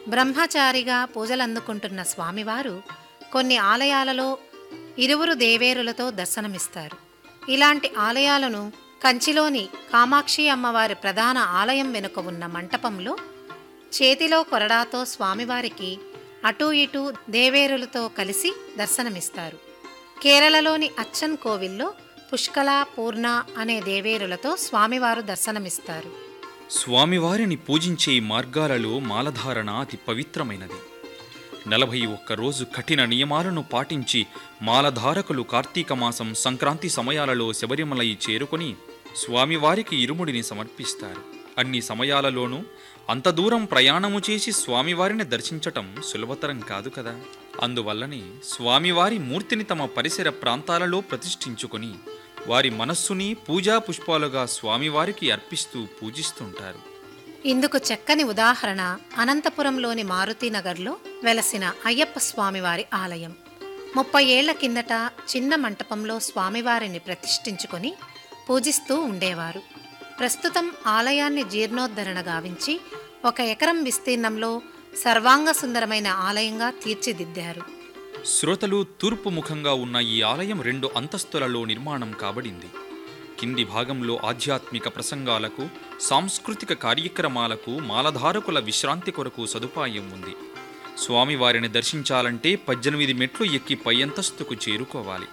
బ్రహ్మచారిగా పూజలందుకుంటున్న స్వామివారు కొన్ని ఆలయాలలో ఇరువురు దేవేరులతో దర్శనమిస్తారు ఇలాంటి ఆలయాలను కంచిలోని కామాక్షి అమ్మవారి ప్రధాన ఆలయం వెనుక ఉన్న మంటపంలో చేతిలో కొరడాతో స్వామివారికి అటూ ఇటూ దేవేరులతో కలిసి దర్శనమిస్తారు కేరళలోని అచ్చన్ కోవిల్లో పుష్కల పూర్ణ అనే దేవేరులతో స్వామివారు దర్శనమిస్తారు స్వామివారిని పూజించే మార్గాలలో మాలధారణ అతి పవిత్రమైనది నలభై ఒక్క రోజు కఠిన నియమాలను పాటించి మాలధారకులు కార్తీక మాసం సంక్రాంతి సమయాలలో శబరిమలై చేరుకొని స్వామివారికి ఇరుముడిని సమర్పిస్తారు అన్ని సమయాలలోనూ అంత దూరం ప్రయాణము చేసి స్వామివారిని దర్శించటం సులభతరం కాదు కదా అందువల్లనే స్వామివారి మూర్తిని తమ పరిసర ప్రాంతాలలో ప్రతిష్ఠించుకొని వారి మనస్సుని పూజా పుష్పాలుగా స్వామివారికి అర్పిస్తూ పూజిస్తుంటారు ఇందుకు చక్కని ఉదాహరణ అనంతపురంలోని మారుతీనగర్లో వెలసిన అయ్యప్ప స్వామివారి ఆలయం ముప్పై ఏళ్ల కిందట చిన్న మంటపంలో స్వామివారిని ప్రతిష్ఠించుకొని పూజిస్తూ ఉండేవారు ప్రస్తుతం ఆలయాన్ని జీర్ణోద్ధరణ గావించి ఒక ఎకరం విస్తీర్ణంలో సర్వాంగ సుందరమైన ఆలయంగా తీర్చిదిద్దారు శ్రోతలు తూర్పు ముఖంగా ఉన్న ఈ ఆలయం రెండు అంతస్తులలో నిర్మాణం కాబడింది కింది భాగంలో ఆధ్యాత్మిక ప్రసంగాలకు సాంస్కృతిక కార్యక్రమాలకు మాలధారకుల విశ్రాంతి కొరకు సదుపాయం ఉంది స్వామివారిని దర్శించాలంటే పద్దెనిమిది మెట్లు ఎక్కి పై అంతస్తుకు చేరుకోవాలి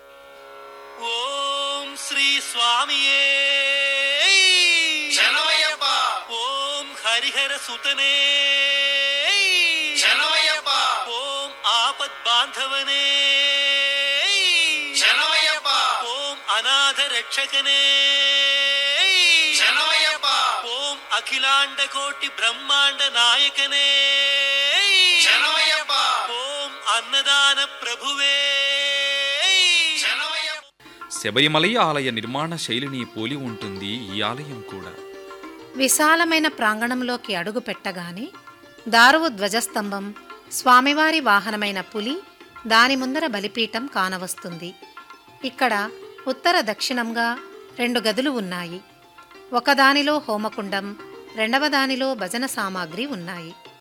ఓం శ్రీ స్వామియే శరణమయ్యప్ప ఓం హరిహర సుతనే శరణమయ్యప్ప ఓం ఆపద్ బాంధవనే శరణమయ్యప్ప ఓం అనాథ రక్షకనే శరణమయ్యప్ప ఓం అఖిలాండ కోటి బ్రహ్మాండ నాయకనే శరణమయ్యప్ప ఓం అన్నదాన ప్రభువే శరణమయ్యప్ప శబరిమలై ఆలయ నిర్మాణ శైలిని పోలి ఉంటుంది ఈ ఆలయం కూడా విశాలమైన ప్రాంగణంలోకి అడుగు పెట్టగానే దారువు ధ్వజస్తంభం స్వామివారి వాహనమైన పులి దాని ముందర బలిపీఠం కానవస్తుంది ఇక్కడ ఉత్తర దక్షిణంగా రెండు గదులు ఉన్నాయి ఒకదానిలో హోమకుండం రెండవ దానిలో భజన సామాగ్రి ఉన్నాయి